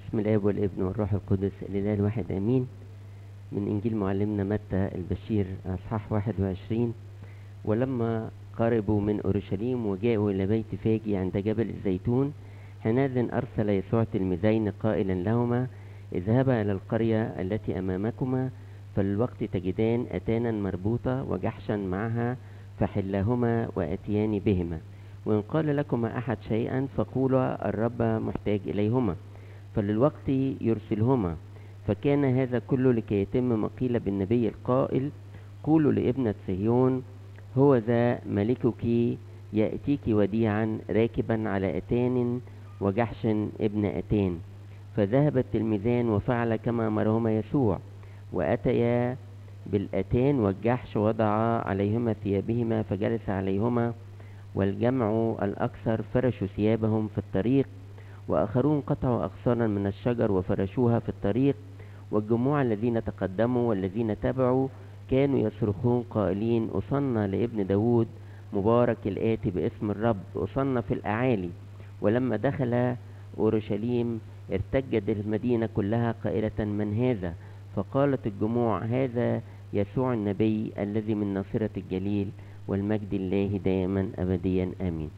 بسم الاب والابن والروح القدس الاله الواحد امين من انجيل معلمنا متى البشير اصحاح 21 ولما قربوا من اورشليم وجاءوا الى بيت فاجي عند جبل الزيتون حينئذ ارسل يسوع تلميذين قائلا لهما اذهبا الى القريه التي امامكما فالوقت تجدان اتانا مربوطه وجحشا معها فحلاهما واتيان بهما وإن قال لكما أحد شيئا فقولا الرب محتاج إليهما فللوقت يرسلهما فكان هذا كله لكي يتم ما قيل بالنبي القائل قولوا لابنة صهيون هو ذا ملكك يأتيك وديعا راكبا على أتان وجحش ابن أتان فذهب التلميذان وفعل كما أمرهما يسوع وأتيا بالأتان والجحش وضعا عليهما ثيابهما فجلس عليهما والجمع الأكثر فرشوا ثيابهم في الطريق وآخرون قطعوا أغصانا من الشجر وفرشوها في الطريق والجموع الذين تقدموا والذين تبعوا كانوا يصرخون قائلين أصنى لابن داود مبارك الآتي باسم الرب أصنى في الأعالي ولما دخل أورشليم ارتجت المدينة كلها قائلة من هذا فقالت الجموع هذا يسوع النبي الذي من ناصرة الجليل والمجد الله دائما ابديا امين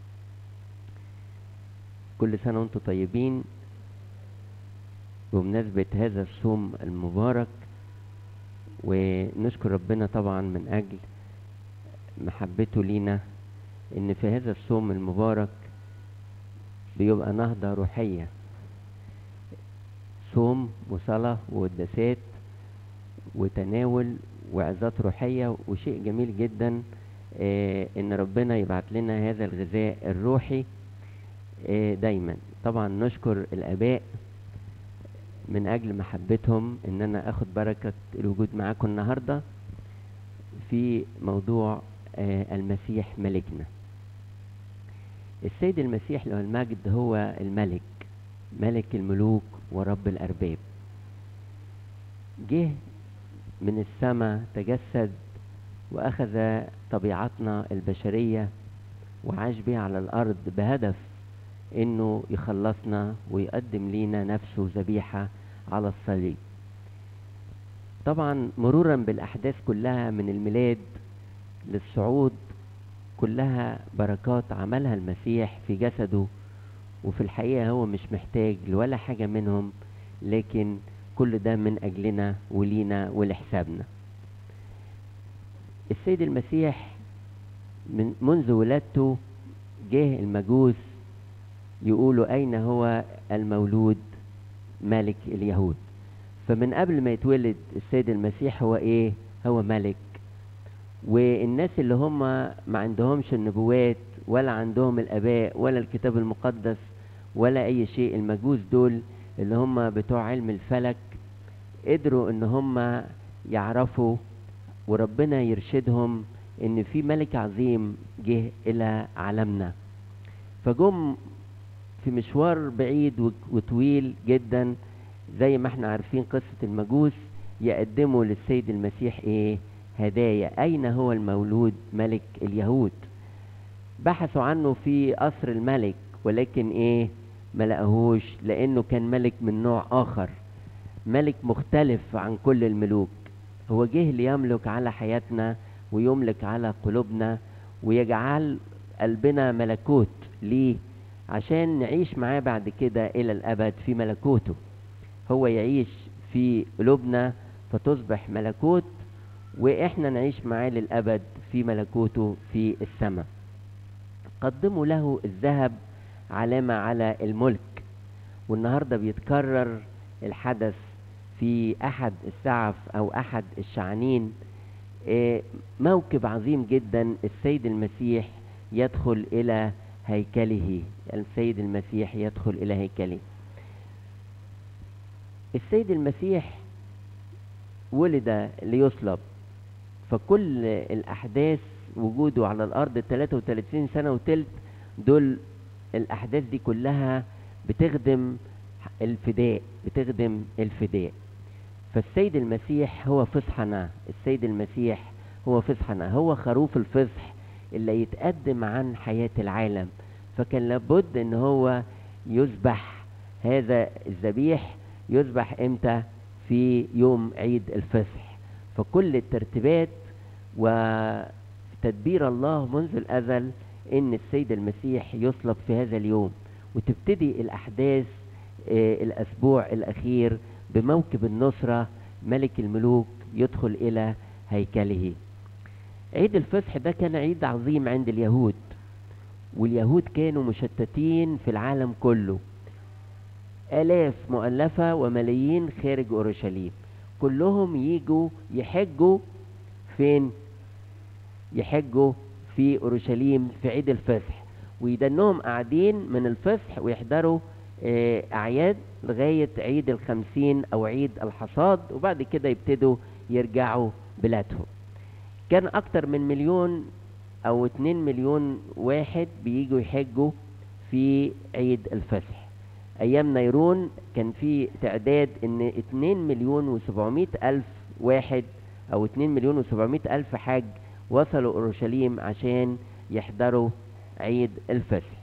كل سنه وانتم طيبين بمناسبه هذا الصوم المبارك ونشكر ربنا طبعا من اجل محبته لينا ان في هذا الصوم المبارك بيبقى نهضه روحيه صوم وصلاه وقداسات وتناول وعظات روحية وشيء جميل جدا آه ان ربنا يبعت لنا هذا الغذاء الروحي آه دايما طبعا نشكر الاباء من اجل محبتهم ان انا اخد بركة الوجود معاكم النهاردة في موضوع آه المسيح ملكنا السيد المسيح له المجد هو الملك ملك الملوك ورب الارباب جه من السماء تجسد واخذ طبيعتنا البشريه وعاش بها على الارض بهدف انه يخلصنا ويقدم لينا نفسه ذبيحه على الصليب طبعا مرورا بالاحداث كلها من الميلاد للصعود كلها بركات عملها المسيح في جسده وفي الحقيقه هو مش محتاج لولا حاجه منهم لكن كل ده من أجلنا ولينا ولحسابنا السيد المسيح من منذ ولادته جه المجوس يقولوا أين هو المولود ملك اليهود فمن قبل ما يتولد السيد المسيح هو إيه هو ملك والناس اللي هم ما عندهمش النبوات ولا عندهم الآباء ولا الكتاب المقدس ولا أي شيء المجوس دول اللي هم بتوع علم الفلك قدروا ان هم يعرفوا وربنا يرشدهم ان في ملك عظيم جه الى عالمنا فجم في مشوار بعيد وطويل جدا زي ما احنا عارفين قصة المجوس يقدموا للسيد المسيح ايه هدايا اين هو المولود ملك اليهود بحثوا عنه في قصر الملك ولكن ايه ما لقاهوش لانه كان ملك من نوع اخر ملك مختلف عن كل الملوك هو جه ليملك على حياتنا ويملك على قلوبنا ويجعل قلبنا ملكوت ليه عشان نعيش معاه بعد كده الى الابد في ملكوته هو يعيش في قلوبنا فتصبح ملكوت واحنا نعيش معاه للابد في ملكوته في السماء قدموا له الذهب علامة على الملك والنهاردة بيتكرر الحدث في أحد السعف أو أحد الشعانين موكب عظيم جدا السيد المسيح يدخل إلى هيكله السيد المسيح يدخل إلى هيكله السيد المسيح ولد ليصلب فكل الأحداث وجوده على الأرض 33 سنة وتلت دول الأحداث دي كلها بتخدم الفداء بتخدم الفداء فالسيد المسيح هو فصحنا السيد المسيح هو فصحنا هو خروف الفصح اللي يتقدم عن حياة العالم فكان لابد ان هو يذبح هذا الذبيح يذبح امتى في يوم عيد الفصح فكل الترتيبات وتدبير الله منذ الازل ان السيد المسيح يصلب في هذا اليوم وتبتدي الاحداث آه، الاسبوع الاخير بموكب النصره ملك الملوك يدخل الى هيكله عيد الفصح ده كان عيد عظيم عند اليهود واليهود كانوا مشتتين في العالم كله آلاف مؤلفة وملايين خارج أورشليم كلهم يجوا يحجوا فين يحجوا في أورشليم في عيد الفصح ويدنهم قاعدين من الفصح ويحضروا آه، أعياد لغاية عيد الخمسين أو عيد الحصاد وبعد كده يبتدوا يرجعوا بلادهم كان أكتر من مليون أو اتنين مليون واحد بيجوا يحجوا في عيد الفصح أيام نيرون كان في تعداد إن اتنين مليون وسبعمائة ألف واحد أو اتنين مليون وسبعمائة ألف حاج وصلوا أورشليم عشان يحضروا عيد الفصح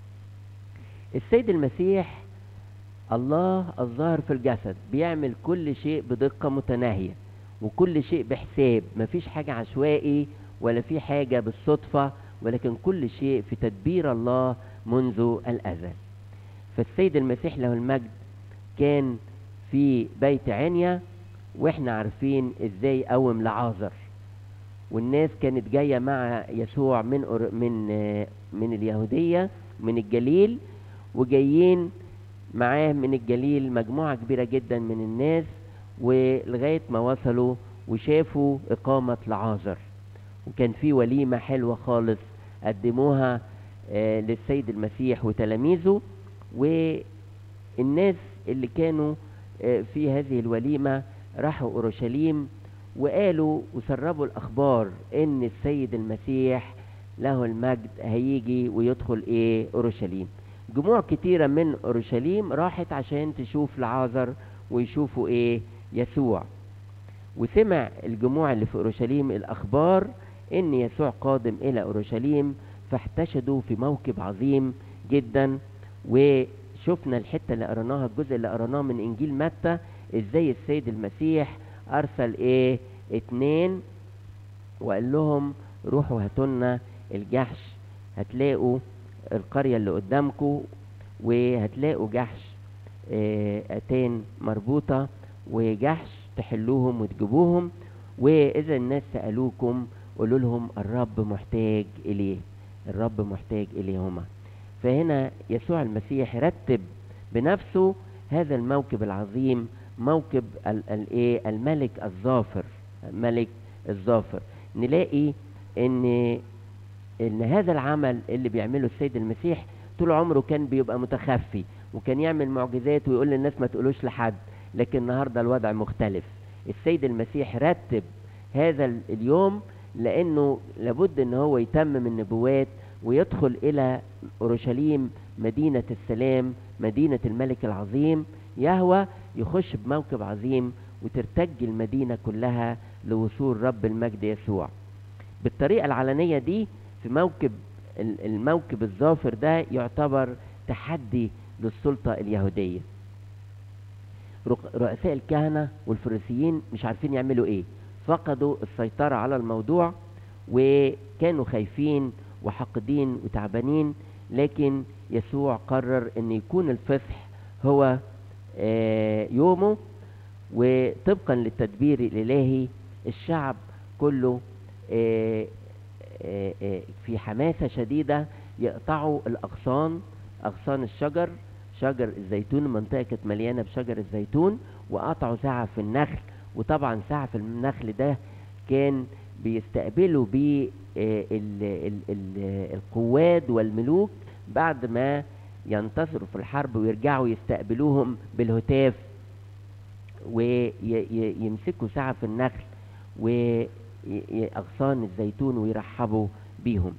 السيد المسيح الله الظاهر في الجسد بيعمل كل شيء بدقة متناهية وكل شيء بحساب مفيش حاجة عشوائي ولا في حاجة بالصدفة ولكن كل شيء في تدبير الله منذ الأزل فالسيد المسيح له المجد كان في بيت عنيا واحنا عارفين ازاي قوم لعازر والناس كانت جايه مع يسوع من أور- من آه، من اليهوديه من الجليل وجايين معاه من الجليل مجموعه كبيره جدا من الناس ولغايه ما وصلوا وشافوا اقامه لعازر وكان في وليمه حلوه خالص قدموها آه، للسيد المسيح وتلاميذه والناس اللي كانوا آه، في هذه الوليمه راحوا اورشليم وقالوا وسربوا الاخبار ان السيد المسيح له المجد هيجي ويدخل ايه اورشليم جموع كتيره من اورشليم راحت عشان تشوف لعازر ويشوفوا ايه يسوع وسمع الجموع اللي في اورشليم الاخبار ان يسوع قادم الى اورشليم فاحتشدوا في موكب عظيم جدا وشفنا الحته اللي قريناها الجزء اللي قريناه من انجيل متى ازاي السيد المسيح ارسل ايه اتنين وقال لهم روحوا هاتولنا الجحش هتلاقوا القرية اللي قدامكم وهتلاقوا جحش آه، اتان مربوطة وجحش تحلوهم وتجيبوهم واذا الناس سألوكم قولوا لهم الرب محتاج اليه الرب محتاج اليهما فهنا يسوع المسيح رتب بنفسه هذا الموكب العظيم موكب ال- الايه الملك الظافر ملك الظافر نلاقي ان ان هذا العمل اللي بيعمله السيد المسيح طول عمره كان بيبقى متخفي وكان يعمل معجزات ويقول للناس ما تقولوش لحد لكن النهارده الوضع مختلف السيد المسيح رتب هذا ال- اليوم لانه لابد ان هو يتمم النبوات ويدخل الى اورشليم مدينه السلام مدينه الملك العظيم يهوى يخش بموكب عظيم وترتج المدينه كلها لوصول رب المجد يسوع بالطريقه العلنيه دي في موكب ال- الموكب الظافر ده يعتبر تحدي للسلطه اليهوديه رق- رؤساء الكهنه والفريسيين مش عارفين يعملوا ايه فقدوا السيطره على الموضوع وكانوا خايفين وحاقدين وتعبانين لكن يسوع قرر ان يكون الفصح هو آه، يومه وطبقا للتدبير الالهي الشعب كله آه، آه، آه، في حماسه شديده يقطعوا الاغصان اغصان الشجر شجر الزيتون المنطقه كانت مليانه بشجر الزيتون وقطعوا سعف النخل وطبعا سعف النخل ده كان بيستقبلوا بيه آه، ال- ال- ال- القواد والملوك بعد ما ينتصروا في الحرب ويرجعوا يستقبلوهم بالهتاف ويمسكوا سعف النخل وأغصان الزيتون ويرحبوا بيهم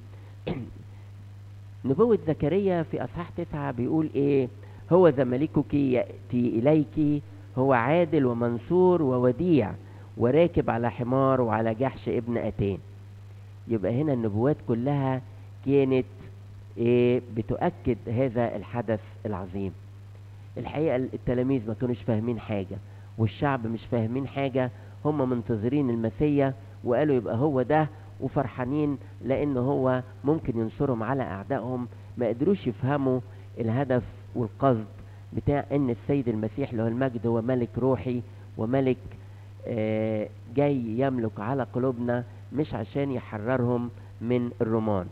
نبوة زكريا في أصحاح تسعة بيقول إيه هو ذا ملكك يأتي إليك هو عادل ومنصور ووديع وراكب على حمار وعلى جحش ابن أتان يبقى هنا النبوات كلها كانت إيه بتؤكد هذا الحدث العظيم الحقيقة التلاميذ ما كانوش فاهمين حاجة والشعب مش فاهمين حاجة هم منتظرين المسيا وقالوا يبقى هو ده وفرحانين لان هو ممكن ينصرهم على اعدائهم ما قدروش يفهموا الهدف والقصد بتاع ان السيد المسيح اللي هو المجد هو ملك روحي وملك آه، جاي يملك على قلوبنا مش عشان يحررهم من الرومان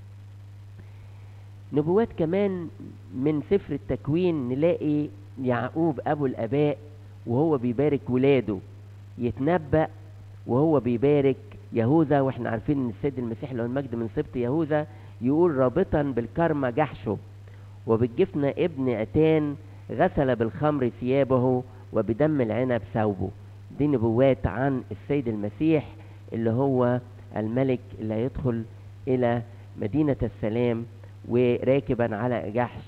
نبوات كمان من سفر التكوين نلاقي يعقوب ابو الاباء وهو بيبارك ولاده يتنبأ وهو بيبارك يهوذا واحنا عارفين ان السيد المسيح له المجد من سبط يهوذا يقول رابطا بالكرمة جحشه وبالجفن ابن اتان غسل بالخمر ثيابه وبدم العنب ثوبه دي نبوات عن السيد المسيح اللي هو الملك اللي هيدخل الى مدينة السلام وراكبا على جحش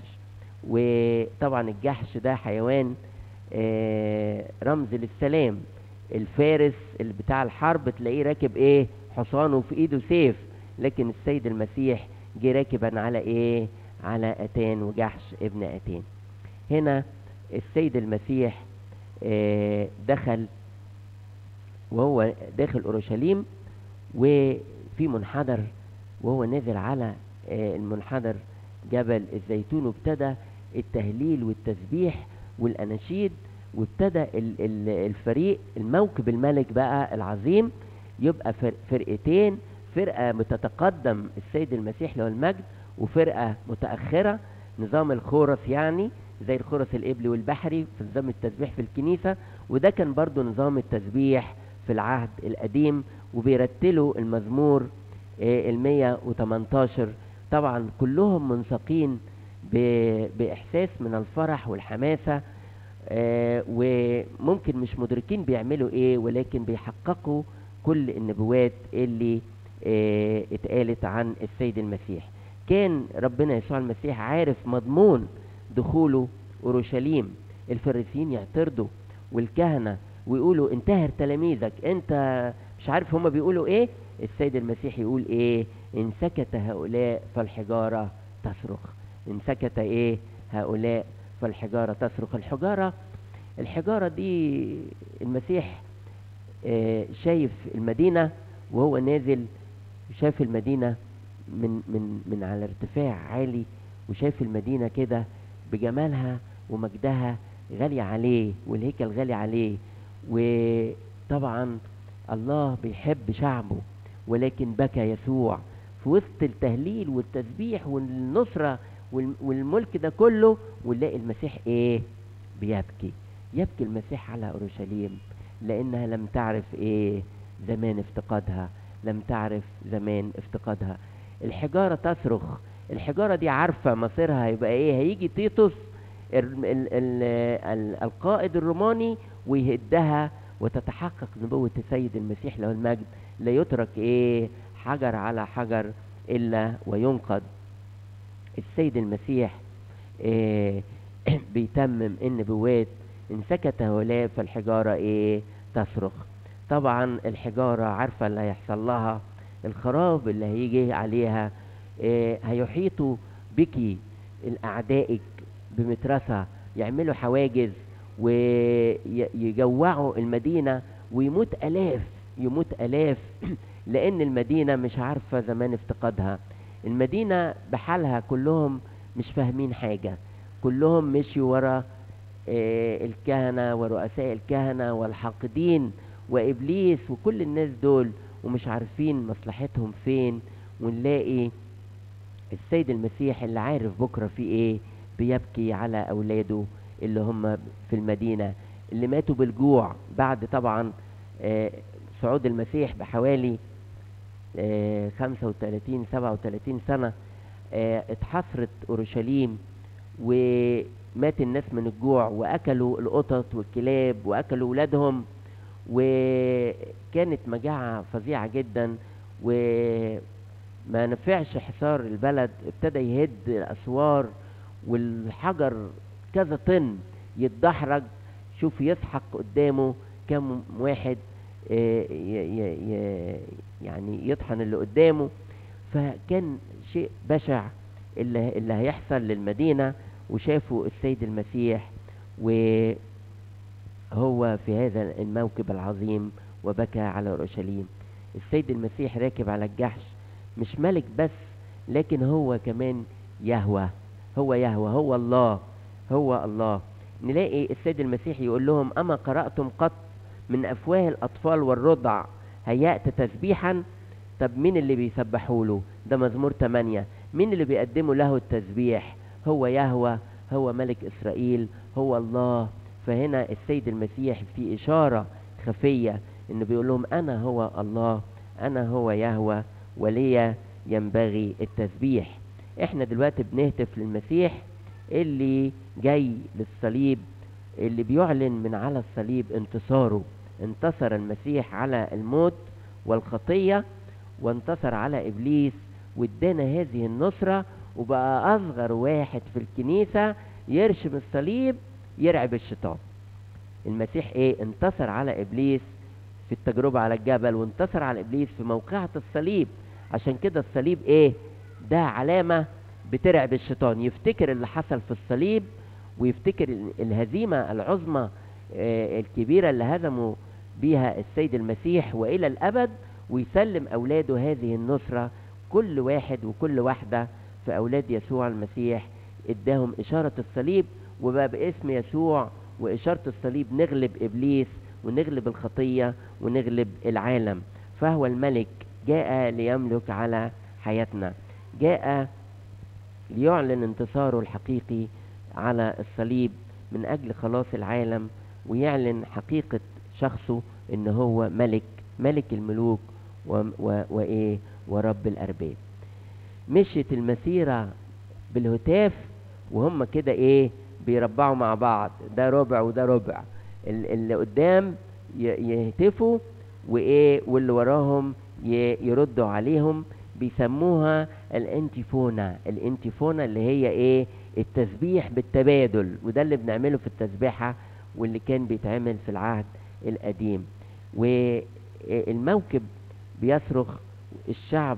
وطبعا الجحش ده حيوان آه، رمز للسلام الفارس اللي بتاع الحرب تلاقيه راكب ايه حصان وفي ايده سيف لكن السيد المسيح جه راكبا على ايه على اتان وجحش ابن اتان هنا السيد المسيح آه، دخل وهو داخل اورشليم وفي منحدر وهو نازل على آه، المنحدر جبل الزيتون وابتدى التهليل والتسبيح والاناشيد وابتدى ال- ال- الفريق الموكب الملك بقى العظيم يبقى فر- فرقتين فرقة بتتقدم السيد المسيح له المجد وفرقة متأخرة نظام الخورس يعني زي الخورس الإبلي والبحري في نظام التسبيح في الكنيسة وده كان برضو نظام التسبيح في العهد القديم وبيرتلوا المزمور ال 118 طبعا كلهم منسقين ب- بإحساس من الفرح والحماسة آه، وممكن مش مدركين بيعملوا ايه ولكن بيحققوا كل النبوات اللي آه، اتقالت عن السيد المسيح كان ربنا يسوع المسيح عارف مضمون دخوله اورشليم الفريسيين يعترضوا والكهنه ويقولوا انتهر تلاميذك انت مش عارف هما بيقولوا ايه السيد المسيح يقول ايه ان سكت هؤلاء فالحجاره تصرخ ان سكت ايه هؤلاء فالحجارة تصرخ الحجارة الحجارة دي المسيح آه، شايف المدينة وهو نازل شاف المدينة من من من على ارتفاع عالي وشاف المدينة كده بجمالها ومجدها غالي عليه والهيكل غالي عليه وطبعا الله بيحب شعبه ولكن بكى يسوع في وسط التهليل والتسبيح والنصرة والم- والملك ده كله ونلاقي المسيح ايه بيبكي يبكي المسيح على اورشليم لانها لم تعرف ايه زمان افتقادها لم تعرف زمان افتقادها الحجارة تصرخ الحجارة دي عارفة مصيرها هيبقى ايه هيجي تيتوس ال ال ال ال القائد الروماني ويهدها وتتحقق نبوة السيد المسيح له المجد لا يترك ايه حجر على حجر الا وينقض السيد المسيح آه، بيتمم النبوات ان سكت هؤلاء فالحجارة ايه تصرخ طبعا الحجارة عارفة اللي هيحصل لها الخراب اللي هيجي عليها آه، هيحيطوا بك الأعدائك بمترسة يعملوا حواجز ويجوعوا المدينة ويموت آلاف يموت آلاف لأن المدينة مش عارفة زمان افتقادها المدينة بحالها كلهم مش فاهمين حاجة كلهم مشيوا ورا آه، الكهنة ورؤساء الكهنة والحاقدين وإبليس وكل الناس دول ومش عارفين مصلحتهم فين ونلاقي السيد المسيح اللي عارف بكرة في ايه بيبكي على أولاده اللي هم في المدينة اللي ماتوا بالجوع بعد طبعا آه، صعود المسيح بحوالي آه، 35 37 سنة آه، اتحصرت أورشليم ومات الناس من الجوع وأكلوا القطط والكلاب وأكلوا ولادهم وكانت مجاعة فظيعة جدا وما نفعش حصار البلد ابتدى يهد الأسوار والحجر كذا طن يتدحرج شوف يسحق قدامه كم واحد آه، ي- ي- ي- يعني يطحن اللي قدامه فكان شيء بشع اللي, اللي هيحصل للمدينة وشافوا السيد المسيح وهو في هذا الموكب العظيم وبكى على اورشليم السيد المسيح راكب على الجحش مش ملك بس لكن هو كمان يهوى هو يهوى هو الله هو الله نلاقي السيد المسيح يقول لهم أما قرأتم قط من أفواه الأطفال والرضع هيأت تسبيحا طب مين اللي بيسبحوا له ده مزمور 8 مين اللي بيقدموا له التسبيح هو يهوى هو ملك إسرائيل هو الله فهنا السيد المسيح في إشارة خفية إنه بيقول لهم أنا هو الله أنا هو يهوى ولي ينبغي التسبيح احنا دلوقتي بنهتف للمسيح اللي جاي للصليب اللي بيعلن من على الصليب انتصاره انتصر المسيح على الموت والخطية وانتصر على إبليس وادانا هذه النصرة وبقى أصغر واحد في الكنيسة يرشم الصليب يرعب الشيطان المسيح ايه انتصر على إبليس في التجربة على الجبل وانتصر على إبليس في موقعة الصليب عشان كده الصليب ايه ده علامة بترعب الشيطان يفتكر اللي حصل في الصليب ويفتكر الهزيمة العظمى الكبيرة اللي هزموا بيها السيد المسيح وإلى الأبد ويسلم أولاده هذه النصرة كل واحد وكل واحدة في أولاد يسوع المسيح اداهم إشارة الصليب وبقى باسم يسوع وإشارة الصليب نغلب إبليس ونغلب الخطية ونغلب العالم فهو الملك جاء ليملك على حياتنا جاء ليعلن انتصاره الحقيقي على الصليب من أجل خلاص العالم ويعلن حقيقة شخصه إن هو ملك ملك الملوك و و وإيه ورب الأرباب مشيت المسيرة بالهتاف وهم كده إيه بيربعوا مع بعض ده ربع وده ربع اللي قدام يهتفوا وإيه واللي وراهم يردوا عليهم بيسموها الانتيفونا الانتيفونا اللي هي ايه التسبيح بالتبادل وده اللي بنعمله في التسبيحة واللي كان بيتعمل في العهد القديم والموكب بيصرخ الشعب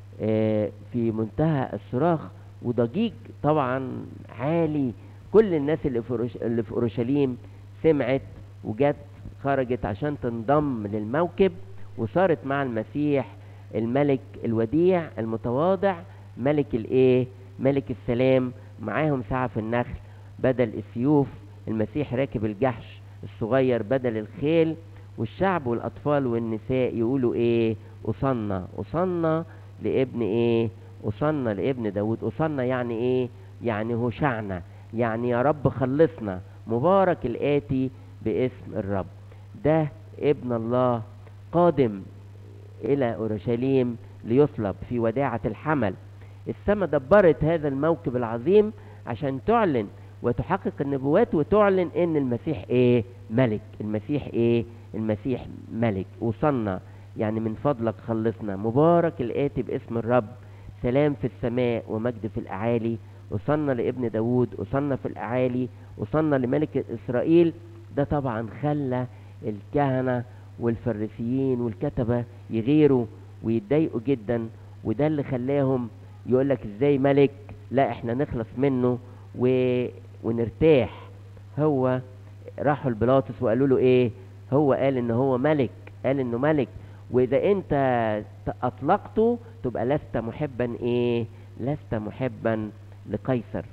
في منتهى الصراخ وضجيج طبعا عالي كل الناس اللي في اورشليم سمعت وجت خرجت عشان تنضم للموكب وصارت مع المسيح الملك الوديع المتواضع ملك الايه ملك السلام معاهم سعف النخل بدل السيوف المسيح راكب الجحش الصغير بدل الخيل والشعب والاطفال والنساء يقولوا ايه أصلنا أصلنا لابن ايه أصلنا لابن داود أصلنا يعني ايه يعني هشعنا يعني يا رب خلصنا مبارك الآتي باسم الرب ده ابن الله قادم إلى أورشليم ليصلب في وداعة الحمل السماء دبرت هذا الموكب العظيم عشان تعلن وتحقق النبوات وتعلن ان المسيح ايه ملك المسيح ايه المسيح ملك وصلنا يعني من فضلك خلصنا مبارك الآتي باسم الرب سلام في السماء ومجد في الأعالي وصلنا لابن داود وصلنا في الأعالي وصلنا لملك إسرائيل ده طبعا خلى الكهنة والفريسيين والكتبة يغيروا ويتضايقوا جدا وده اللي خلاهم يقول لك ازاي ملك لا احنا نخلص منه و... ونرتاح هو راحوا البلاطس وقالوا له ايه هو قال ان هو ملك قال انه ملك واذا انت اطلقته تبقى لست محبا ايه لست محبا لقيصر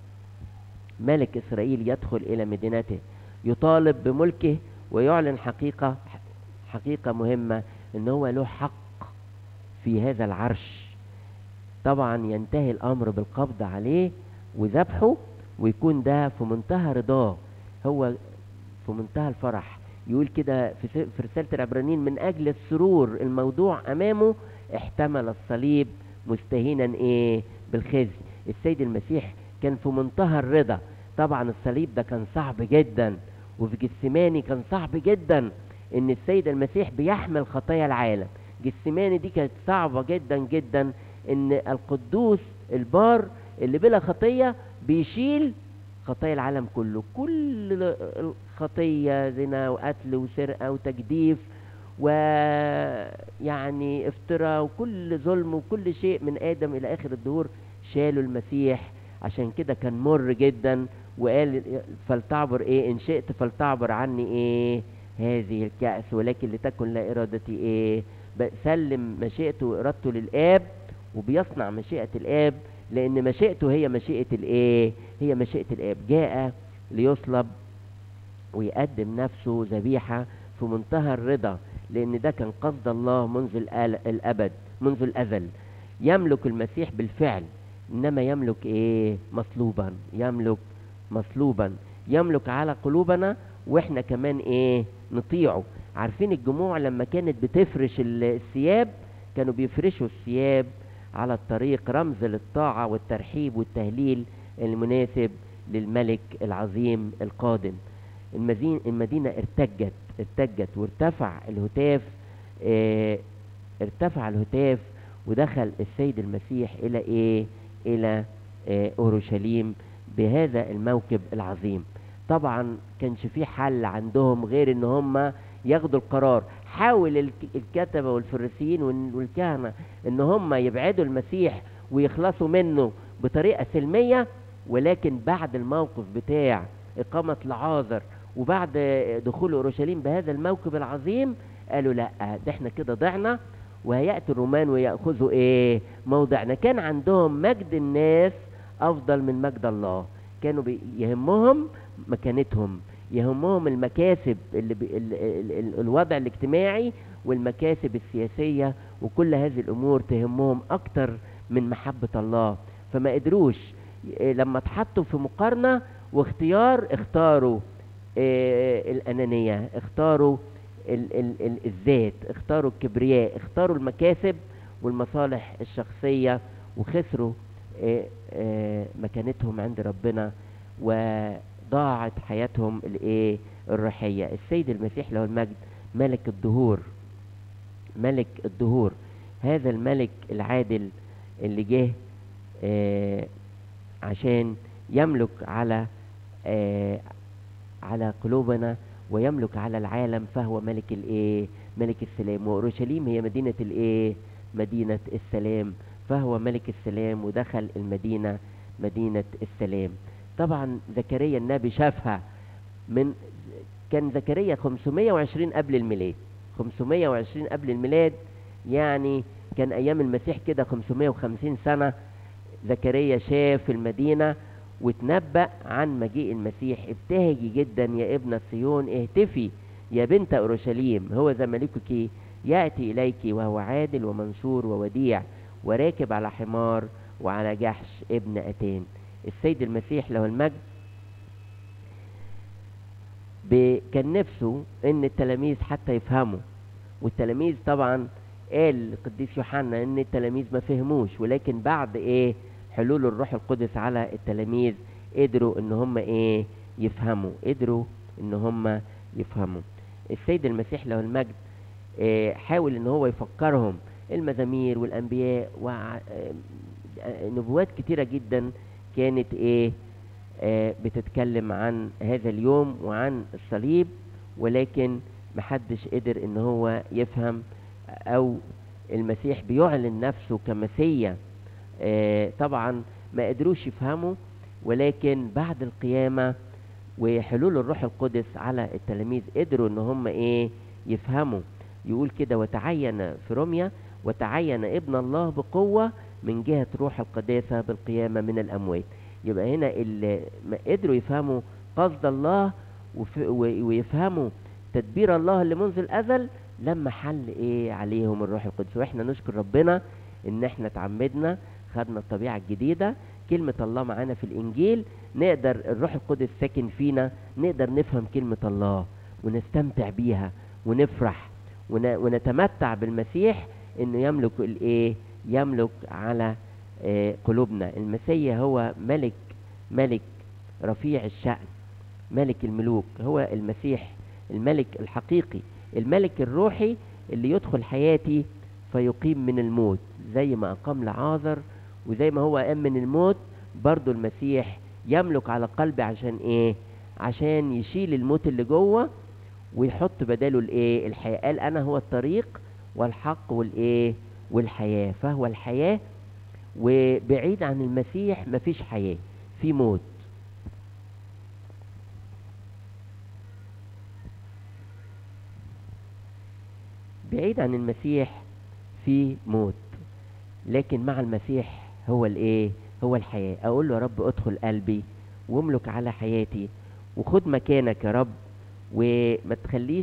ملك اسرائيل يدخل الى مدينته يطالب بملكه ويعلن حقيقة حقيقة مهمة ان هو له حق في هذا العرش طبعا ينتهي الامر بالقبض عليه وذبحه ويكون ده في منتهى رضاه هو في منتهى الفرح يقول كده في في رسالة العبرانيين من أجل السرور الموضوع أمامه احتمل الصليب مستهينا إيه بالخزي السيد المسيح كان في منتهى الرضا طبعا الصليب ده كان صعب جدا وفي جسماني كان صعب جدا ان السيد المسيح بيحمل خطايا العالم جسماني دي كانت صعبة جدا جدا ان القدوس البار اللي بلا خطية بيشيل خطايا العالم كله كل خطية زنا وقتل وسرقة وتجديف ويعني افتراء وكل ظلم وكل شيء من آدم إلى آخر الدهور شالوا المسيح عشان كده كان مر جدا وقال فلتعبر ايه ان شئت فلتعبر عني ايه هذه الكأس ولكن لتكن لا ارادتي ايه سلم مشيئته وارادته للاب وبيصنع مشيئة الاب لان مشيئته هي مشيئة الايه هي مشيئة الاب جاء ليصلب ويقدم نفسه ذبيحة في منتهى الرضا لان ده كان قصد الله منذ الابد منذ الازل يملك المسيح بالفعل انما يملك ايه مصلوبا يملك مصلوبا يملك على قلوبنا واحنا كمان ايه نطيعه عارفين الجموع لما كانت بتفرش الثياب كانوا بيفرشوا الثياب على الطريق رمز للطاعة والترحيب والتهليل المناسب للملك العظيم القادم المدينة ارتجت ارتجت وارتفع الهتاف اه ارتفع الهتاف ودخل السيد المسيح الى ايه الى اه اورشليم بهذا الموكب العظيم طبعا كانش في حل عندهم غير ان هم ياخدوا القرار حاول الكتبة والفريسيين والكهنة ان هم يبعدوا المسيح ويخلصوا منه بطريقة سلمية ولكن بعد الموقف بتاع إقامة لعازر وبعد دخول أورشليم بهذا الموكب العظيم قالوا لا ده احنا كده ضعنا وهيأتي الرومان ويأخذوا ايه موضعنا كان عندهم مجد الناس أفضل من مجد الله كانوا يهمهم مكانتهم يهمهم المكاسب اللي ب... ال... ال... الوضع الاجتماعي والمكاسب السياسية وكل هذه الأمور تهمهم أكتر من محبة الله فما قدروش لما اتحطوا في مقارنة واختيار اختاروا اه الأنانية اختاروا ال... ال... ال... الذات اختاروا الكبرياء اختاروا المكاسب والمصالح الشخصية وخسروا اه اه مكانتهم عند ربنا وضاعت حياتهم الايه الروحيه السيد المسيح له المجد ملك الدهور ملك الدهور هذا الملك العادل اللي جه آه عشان يملك على آه على قلوبنا ويملك على العالم فهو ملك الايه ملك السلام واورشليم هي مدينه الايه مدينه السلام فهو ملك السلام ودخل المدينه مدينه السلام طبعا زكريا النبي شافها من كان زكريا 520 قبل الميلاد 520 قبل الميلاد يعني كان ايام المسيح كده 550 سنة زكريا شاف المدينة وتنبأ عن مجيء المسيح ابتهجي جدا يا ابنة صيون اهتفي يا بنت اورشليم هو ذا ملكك يأتي إليك وهو عادل ومنصور ووديع وراكب على حمار وعلى جحش ابن أتان السيد المسيح له المجد كان نفسه ان التلاميذ حتى يفهموا والتلاميذ طبعا قال القديس يوحنا ان التلاميذ ما فهموش ولكن بعد ايه حلول الروح القدس على التلاميذ قدروا ان هم ايه يفهموا قدروا ان هم يفهموا السيد المسيح له المجد إيه حاول ان هو يفكرهم المزامير والانبياء ونبوات كتيره جدا كانت ايه آه بتتكلم عن هذا اليوم وعن الصليب ولكن محدش قدر ان هو يفهم او المسيح بيعلن نفسه كمسيا آه طبعا ما قدروش يفهموا ولكن بعد القيامة وحلول الروح القدس على التلاميذ قدروا ان هم ايه يفهموا يقول كده وتعين في روميا وتعين ابن الله بقوة من جهة روح القداسة بالقيامة من الأموات يبقى هنا اللي قدروا يفهموا قصد الله ويفهموا تدبير الله اللي منذ الأزل لما حل إيه عليهم الروح القدس وإحنا نشكر ربنا إن إحنا اتعمدنا خدنا الطبيعة الجديدة كلمة الله معانا في الإنجيل نقدر الروح القدس ساكن فينا نقدر نفهم كلمة الله ونستمتع بيها ونفرح ونتمتع بالمسيح إنه يملك الإيه يملك على قلوبنا المسيح هو ملك ملك رفيع الشأن ملك الملوك هو المسيح الملك الحقيقي الملك الروحي اللي يدخل حياتي فيقيم من الموت زي ما أقام لعازر وزي ما هو قام من الموت برضو المسيح يملك على قلبي عشان ايه عشان يشيل الموت اللي جوه ويحط بداله الايه الحياة قال انا هو الطريق والحق والايه والحياة فهو الحياة وبعيد عن المسيح مفيش حياة في موت بعيد عن المسيح في موت لكن مع المسيح هو الايه هو الحياة اقول له يا رب ادخل قلبي واملك على حياتي وخد مكانك يا رب وما تخليش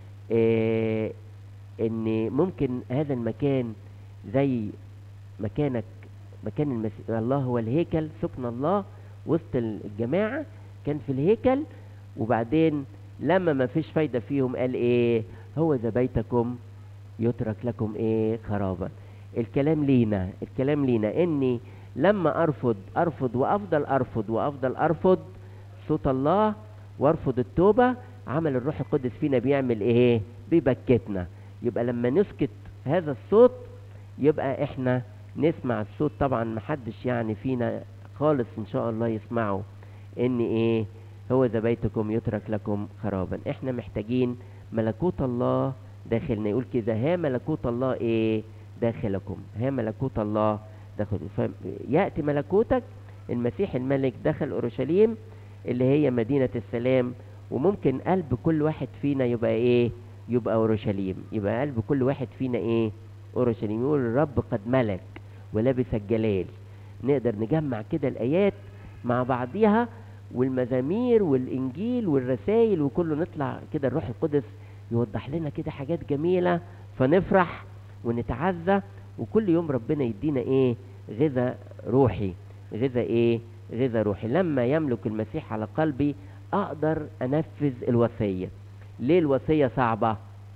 آه ان ممكن هذا المكان زي مكانك مكان المسيح الله هو الهيكل سكن الله وسط الجماعة كان في الهيكل وبعدين لما ما فيش فايدة فيهم قال ايه هو ذا بيتكم يترك لكم ايه خرابا الكلام لينا الكلام لينا اني لما ارفض ارفض وافضل ارفض وافضل ارفض صوت الله وارفض التوبة عمل الروح القدس فينا بيعمل ايه بيبكتنا يبقى لما نسكت هذا الصوت يبقى احنا نسمع الصوت طبعا محدش يعني فينا خالص ان شاء الله يسمعه ان ايه هو ذا بيتكم يترك لكم خرابا احنا محتاجين ملكوت الله داخلنا يقول كده ها ملكوت الله ايه داخلكم ها ملكوت الله داخل يأتي ملكوتك المسيح الملك دخل اورشليم اللي هي مدينة السلام وممكن قلب كل واحد فينا يبقى ايه يبقى اورشليم يبقى قلب كل واحد فينا ايه اورشليم يقول الرب قد ملك ولبس الجلال نقدر نجمع كده الايات مع بعضيها والمزامير والانجيل والرسائل وكله نطلع كده الروح القدس يوضح لنا كده حاجات جميلة فنفرح ونتعزى وكل يوم ربنا يدينا ايه غذاء روحي غذاء ايه غذاء روحي لما يملك المسيح على قلبي اقدر انفذ الوصية ليه الوصية صعبة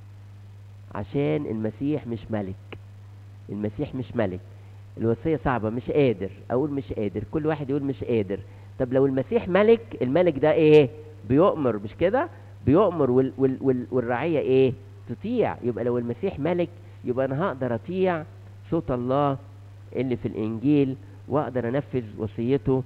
عشان المسيح مش ملك المسيح مش ملك الوصية صعبة مش قادر اقول مش قادر كل واحد يقول مش قادر طب لو المسيح ملك الملك ده ايه بيؤمر مش كده بيؤمر وال وال وال والرعية ايه تطيع يبقى لو المسيح ملك يبقى انا هقدر اطيع صوت الله اللي في الانجيل واقدر انفذ وصيته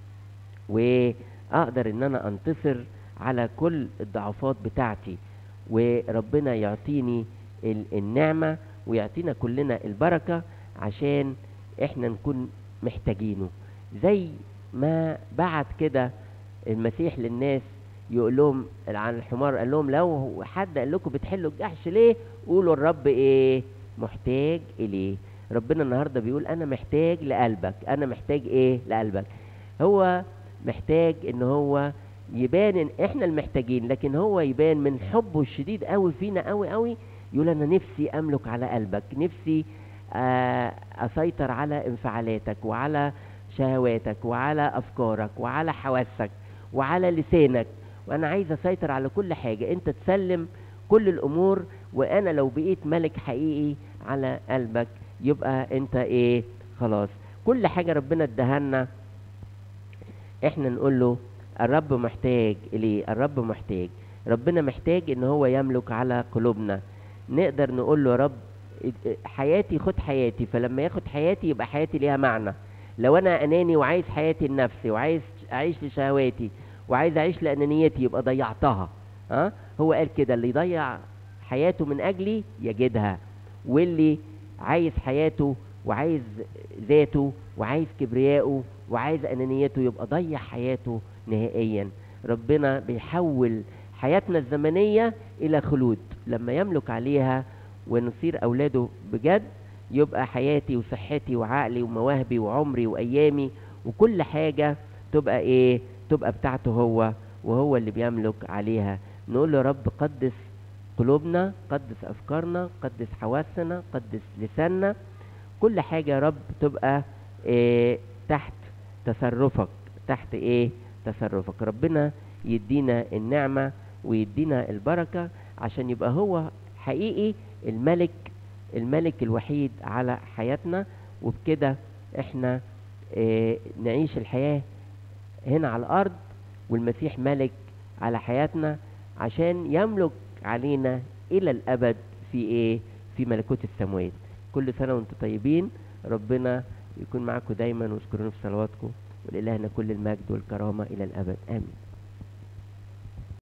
واقدر ان انا انتصر على كل الضعفات بتاعتي وربنا يعطيني النعمة ويعطينا كلنا البركة عشان احنا نكون محتاجينه زي ما بعت كده المسيح للناس يقول لهم عن الحمار قال لهم لو حد قال لكم بتحلوا الجحش ليه قولوا الرب ايه محتاج اليه ربنا النهارده بيقول انا محتاج لقلبك انا محتاج ايه لقلبك هو محتاج ان هو يبان ان احنا المحتاجين لكن هو يبان من حبه الشديد قوي فينا قوي قوي يقول انا نفسي املك على قلبك نفسي آه اسيطر على انفعالاتك وعلى شهواتك وعلى افكارك وعلى حواسك وعلى لسانك وانا عايز اسيطر على كل حاجة انت تسلم كل الامور وانا لو بقيت ملك حقيقي على قلبك يبقى انت ايه خلاص كل حاجة ربنا ادهنا احنا نقول له الرب محتاج اليه الرب محتاج ربنا محتاج ان هو يملك على قلوبنا نقدر نقول له يا رب حياتي خد حياتي فلما ياخد حياتي يبقى حياتي ليها معنى لو انا اناني وعايز حياتي لنفسي وعايز اعيش لشهواتي وعايز اعيش لانانيتي يبقى ضيعتها ها أه؟ هو قال كده اللي يضيع حياته من اجلي يجدها واللي عايز حياته وعايز ذاته وعايز كبرياءه وعايز انانيته يبقى ضيع حياته نهائيا ربنا بيحول حياتنا الزمنية الى خلود لما يملك عليها ونصير اولاده بجد يبقى حياتي وصحتي وعقلي ومواهبي وعمري وايامي وكل حاجة تبقى ايه تبقى بتاعته هو وهو اللي بيملك عليها نقول له رب قدس قلوبنا قدس افكارنا قدس حواسنا قدس لساننا كل حاجة يا رب تبقى إيه تحت تصرفك تحت ايه تصرفك ربنا يدينا النعمة ويدينا البركة عشان يبقى هو حقيقي الملك الملك الوحيد على حياتنا وبكده احنا إيه نعيش الحياة هنا على الارض والمسيح ملك على حياتنا عشان يملك علينا الى الابد في ايه في ملكوت السماوات كل سنه وانتم طيبين ربنا يكون معكم دايما واذكروني في صلواتكم ولإلهنا كل المجد والكرامه الى الابد امين